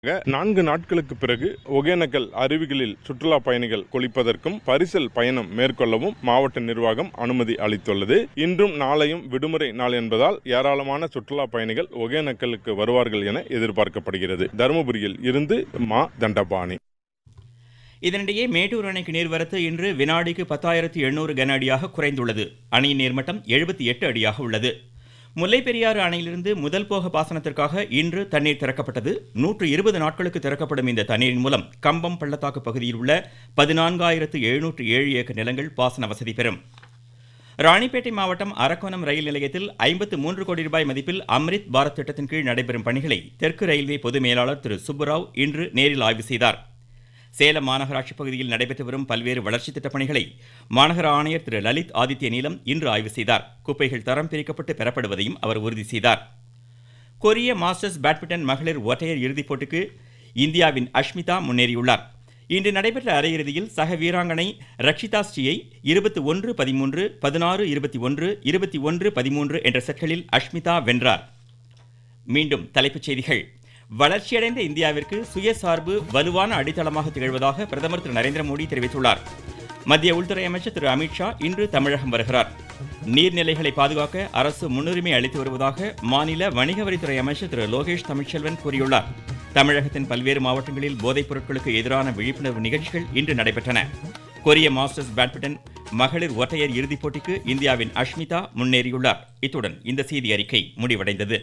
நான்கு நாட்களுக்கு பிறகு ஒகேனக்கல் அருவிகளில் சுற்றுலா பயணிகள் குளிப்பதற்கும் பரிசல் பயணம் மேற்கொள்ளவும் மாவட்ட நிர்வாகம் அனுமதி அளித்துள்ளது இன்றும் நாளையும் விடுமுறை நாள் என்பதால் ஏராளமான சுற்றுலா பயணிகள் ஒகேனக்கலுக்கு வருவார்கள் என எதிர்பார்க்கப்படுகிறது தருமபுரியில் இருந்து மா தண்டபாணி இதனிடையே மேட்டூர் அணைக்கு நீர்வரத்து இன்று வினாடிக்கு பத்தாயிரத்து எண்ணூறு கன அடியாக குறைந்துள்ளது அணையின் நீர்மட்டம் எழுபத்தி எட்டு அடியாக உள்ளது முல்லைப் பெரியாறு அணையிலிருந்து முதல் போக பாசனத்திற்காக இன்று தண்ணீர் திறக்கப்பட்டது நூற்று இருபது நாட்களுக்கு திறக்கப்படும் இந்த தண்ணீரின் மூலம் கம்பம் பள்ளத்தாக்கு பகுதியில் உள்ள பதினான்காயிரத்து எழுநூற்று ஏழு ஏக்கர் நிலங்கள் பாசன வசதி பெறும் ராணிப்பேட்டை மாவட்டம் அரக்கோணம் ரயில் நிலையத்தில் ஐம்பத்து மூன்று கோடி ரூபாய் மதிப்பில் அம்ரித் பாரத் திட்டத்தின் கீழ் நடைபெறும் பணிகளை தெற்கு ரயில்வே பொது மேலாளர் திரு சுப்புராவ் இன்று நேரில் ஆய்வு செய்தார் சேலம் மாநகராட்சி பகுதியில் நடைபெற்று வரும் பல்வேறு வளர்ச்சித் திட்டப் பணிகளை மாநகர ஆணையர் திரு லலித் ஆதித்ய நீலம் இன்று ஆய்வு செய்தார் குப்பைகள் தரம் பிரிக்கப்பட்டு பெறப்படுவதையும் அவர் உறுதி செய்தார் கொரிய மாஸ்டர்ஸ் பேட்மிண்டன் மகளிர் ஒற்றையர் இறுதிப் போட்டிக்கு இந்தியாவின் அஷ்மிதா முன்னேறியுள்ளார் இன்று நடைபெற்ற அரையிறுதியில் சக வீராங்கனை ரக்ஷிதா ஸ்ரீயை இருபத்தி ஒன்று பதிமூன்று பதினாறு இருபத்தி ஒன்று இருபத்தி ஒன்று பதிமூன்று என்ற செட்களில் அஷ்மிதா வென்றார் மீண்டும் தலைப்புச் செய்திகள் வளர்ச்சியடைந்த இந்தியாவிற்கு சுயசார்பு வலுவான அடித்தளமாக திகழ்வதாக பிரதமர் திரு நரேந்திர மோடி தெரிவித்துள்ளார் மத்திய உள்துறை அமைச்சர் திரு அமித்ஷா இன்று தமிழகம் வருகிறார் நீர்நிலைகளை பாதுகாக்க அரசு முன்னுரிமை அளித்து வருவதாக மாநில வணிக வரித்துறை அமைச்சர் திரு லோகேஷ் தமிழ்ச்செல்வன் கூறியுள்ளார் தமிழகத்தின் பல்வேறு மாவட்டங்களில் போதைப் பொருட்களுக்கு எதிரான விழிப்புணர்வு நிகழ்ச்சிகள் இன்று நடைபெற்றன கொரிய மாஸ்டர்ஸ் பேட்மிண்டன் மகளிர் ஒற்றையர் இறுதிப் போட்டிக்கு இந்தியாவின் அஷ்மிதா முன்னேறியுள்ளார் இத்துடன் இந்த செய்தி அறிக்கை முடிவடைந்தது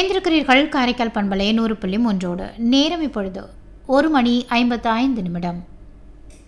இணைந்திருக்கிறீர்கள் காரைக்கால் பண்பலை நூறு புள்ளி ஒன்றோடு நேரம் இப்பொழுது ஒரு மணி ஐம்பத்து ஐந்து நிமிடம்